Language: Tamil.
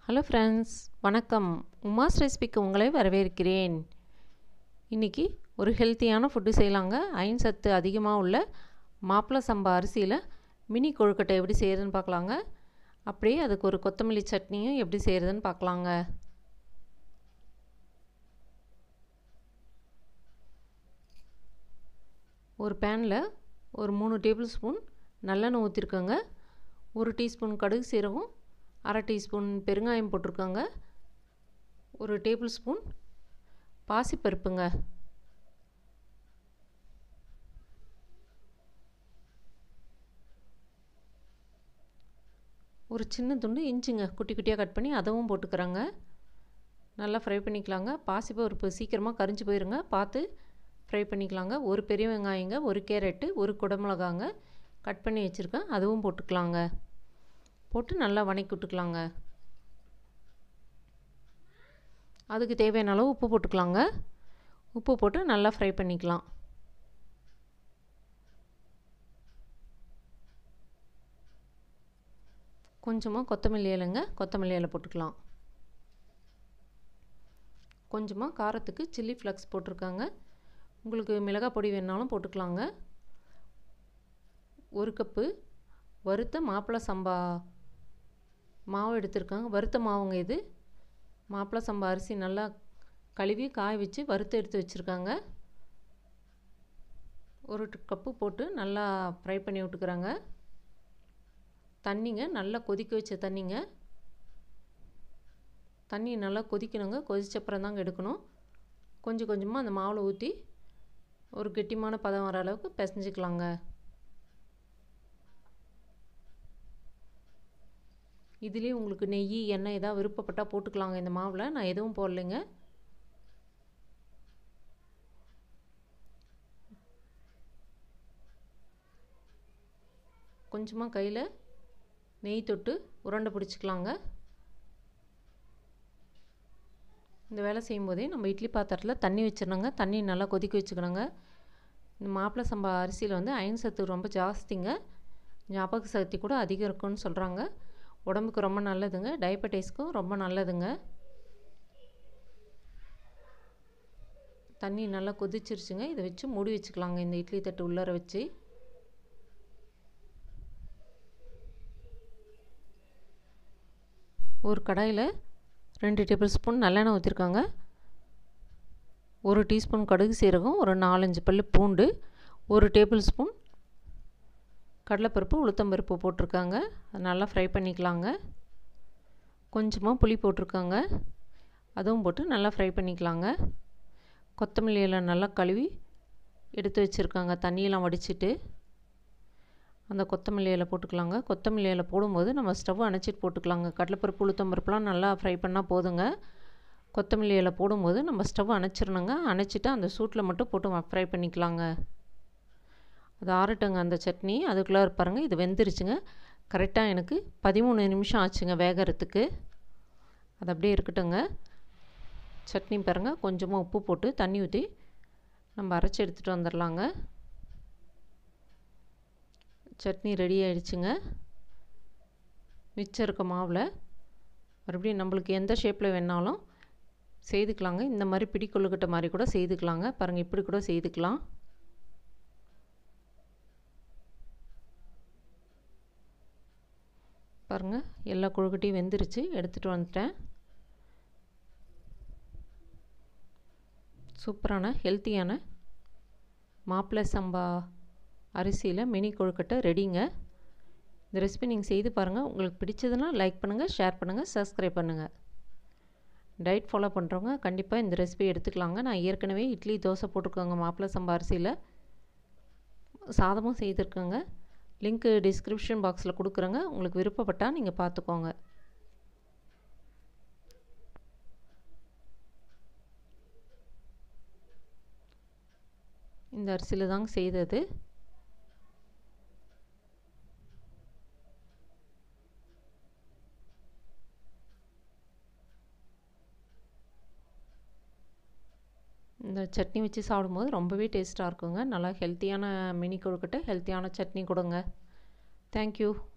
ஹலோ ஃப்ரெண்ட்ஸ் வணக்கம் உமாஸ் ரெசிபிக்கு உங்களை வரவேற்கிறேன் இன்றைக்கி ஒரு ஹெல்த்தியான ஃபுட்டு செய்யலாங்க அயன் சத்து அதிகமாக உள்ள மாப்பிள சம்பா அரிசியில் மினி கொழுக்கட்டை எப்படி செய்கிறதுன்னு பார்க்கலாங்க அப்படியே அதுக்கு ஒரு கொத்தமல்லி சட்னியும் எப்படி செய்கிறதுன்னு பார்க்கலாங்க ஒரு பேனில் ஒரு மூணு டேபிள் ஸ்பூன் நல்லெண்ணெய் ஊற்றிருக்கோங்க ஒரு டீஸ்பூன் கடுகு சீரகம் அரை டீஸ்பூன் பெருங்காயம் போட்டிருக்கோங்க ஒரு டேபிள் ஸ்பூன் பாசிப்பருப்புங்க ஒரு சின்ன துண்டு இஞ்சிங்க குட்டி குட்டியாக கட் பண்ணி அதவும் போட்டுக்கிறோங்க நல்லா ஃப்ரை பண்ணிக்கலாங்க பாசிப்பருப்பு சீக்கிரமாக கரிஞ்சு போயிருங்க பார்த்து ஃப்ரை பண்ணிக்கலாங்க ஒரு பெரிய வெங்காயங்க ஒரு கேரட்டு ஒரு குடமிளகாங்க கட் பண்ணி வச்சுருக்கேன் அதுவும் போட்டுக்கலாங்க போட்டு நல்லா வணக்கி விட்டுக்கலாங்க அதுக்கு தேவையான அளவு உப்பு போட்டுக்கலாங்க உப்பு போட்டு நல்லா ஃப்ரை பண்ணிக்கலாம் கொஞ்சமாக கொத்தமல்லி இலைங்க கொத்தமல்லி இலை போட்டுக்கலாம் கொஞ்சமாக காரத்துக்கு சில்லி ஃப்ளக்ஸ் போட்டிருக்காங்க உங்களுக்கு மிளகாய் பொடி வேணாலும் போட்டுக்கலாங்க ஒரு கப்பு வறுத்த மாப்பிள சம்பா மாவு எடுத்திருக்காங்க வறுத்த மாவுங்க இது மாப்பிள சம்பா அரிசி நல்லா கழுவி காய வச்சு வறுத்து எடுத்து வச்சுருக்காங்க ஒரு கப்பு போட்டு நல்லா ஃப்ரை பண்ணி விட்டுக்கிறாங்க தண்ணிங்க நல்லா கொதிக்க வச்ச தண்ணிங்க தண்ணி நல்லா கொதிக்கணுங்க கொதிச்சப்புறம் தாங்க எடுக்கணும் கொஞ்சம் கொஞ்சமாக அந்த மாவில் ஊற்றி ஒரு கெட்டிமான பதம் வர அளவுக்கு பிசைஞ்சிக்கலாங்க இதுலேயும் உங்களுக்கு நெய் எண்ணெய் எதாவது விருப்பப்பட்டால் போட்டுக்கலாங்க இந்த மாவில் நான் எதுவும் போடலைங்க கொஞ்சமாக கையில் நெய் தொட்டு உருண்டை பிடிச்சிக்கலாங்க இந்த வேலை செய்யும்போதே நம்ம இட்லி பாத்திரத்தில் தண்ணி வச்சிடணுங்க தண்ணி நல்லா கொதிக்க வச்சுக்கணுங்க இந்த மாப்பிள சம்பா அரிசியில் வந்து அயன் சத்து ரொம்ப ஜாஸ்திங்க ஞாபக சக்தி கூட அதிகம் இருக்குன்னு சொல்கிறாங்க உடம்புக்கு ரொம்ப நல்லதுங்க டயபெட்டிஸ்க்கும் ரொம்ப நல்லதுங்க தண்ணி நல்லா கொதிச்சிருச்சுங்க இதை வச்சு மூடி வச்சுக்கலாங்க இந்த இட்லி தட்டு உள்ளார வச்சு ஒரு கடாயில் ரெண்டு டேபிள் ஸ்பூன் நல்லெண்ணெய் ஊற்றிருக்காங்க ஒரு டீஸ்பூன் கடுகு சீரகம் ஒரு நாலஞ்சு பல் பூண்டு ஒரு டேபிள் ஸ்பூன் கடலைப்பருப்பு உளுத்தம்பருப்பு போட்டிருக்காங்க நல்லா ஃப்ரை பண்ணிக்கலாங்க கொஞ்சமாக புளி போட்டிருக்காங்க அதுவும் போட்டு நல்லா ஃப்ரை பண்ணிக்கலாங்க கொத்தமல்லி எல்லாம் நல்லா கழுவி எடுத்து வச்சுருக்காங்க தண்ணியெல்லாம் வடிச்சிட்டு அந்த கொத்தமல்லி இலை போட்டுக்கலாங்க கொத்தமல்லி இலை போடும்போது நம்ம ஸ்டவ் அணைச்சிட்டு போட்டுக்கலாங்க கடலைப்பருப்பு உளுத்தம்பருப்புலாம் நல்லா ஃப்ரை பண்ணால் போதுங்க கொத்தமல்லி இலை போடும்போது நம்ம ஸ்டவ் அணைச்சிடணுங்க அணைச்சிட்டு அந்த சூட்டில் மட்டும் போட்டு ஃப்ரை பண்ணிக்கலாங்க அது ஆறட்டுங்க அந்த சட்னி அதுக்குள்ளே பாருங்க இது வெந்துருச்சுங்க கரெக்டாக எனக்கு பதிமூணு நிமிஷம் ஆச்சுங்க வேகிறதுக்கு அது அப்படியே இருக்கட்டுங்க சட்னி பாருங்கள் கொஞ்சமாக உப்பு போட்டு தண்ணி ஊற்றி நம்ம அரைச்சி எடுத்துகிட்டு வந்துடலாங்க சட்னி ரெடி ஆகிடுச்சுங்க மிச்சம் இருக்க மாவில் மறுபடியும் நம்மளுக்கு எந்த ஷேப்பில் வேணாலும் செய்துக்கலாங்க இந்த மாதிரி பிடி கொள்ளுக்கட்டை மாதிரி கூட செய்துக்கலாங்க பாருங்கள் இப்படி கூட செய்துக்கலாம் பாருங்கள் எல்லா கொழுக்கட்டையும் வெந்துருச்சு எடுத்துகிட்டு வந்துட்டேன் சூப்பரான ஹெல்த்தியான மாப்பிள்ளை சம்பா அரிசியில் மினி கொழுக்கட்டை ரெடிங்க இந்த ரெசிபி நீங்கள் செய்து பாருங்கள் உங்களுக்கு பிடிச்சதுன்னா லைக் பண்ணுங்கள் ஷேர் பண்ணுங்கள் சப்ஸ்கிரைப் பண்ணுங்கள் டயட் ஃபாலோ பண்ணுறவங்க கண்டிப்பாக இந்த ரெசிபி எடுத்துக்கலாங்க நான் ஏற்கனவே இட்லி தோசை போட்டிருக்கோங்க மாப்பிள்ளை சம்பா அரிசியில் சாதமும் செய்திருக்கேங்க லிங்க்கு டிஸ்கிரிப்ஷன் பாக்ஸில் கொடுக்குறேங்க உங்களுக்கு விருப்பப்பட்டால் நீங்கள் பார்த்துக்கோங்க இந்த அரிசியில் தாங்க செய்தது இந்த சட்னி வச்சு சாப்பிடும்போது ரொம்பவே டேஸ்ட்டாக இருக்குங்க நல்லா ஹெல்த்தியான மினி கொழுக்கட்டை ஹெல்த்தியான சட்னி கொடுங்க தேங்க்யூ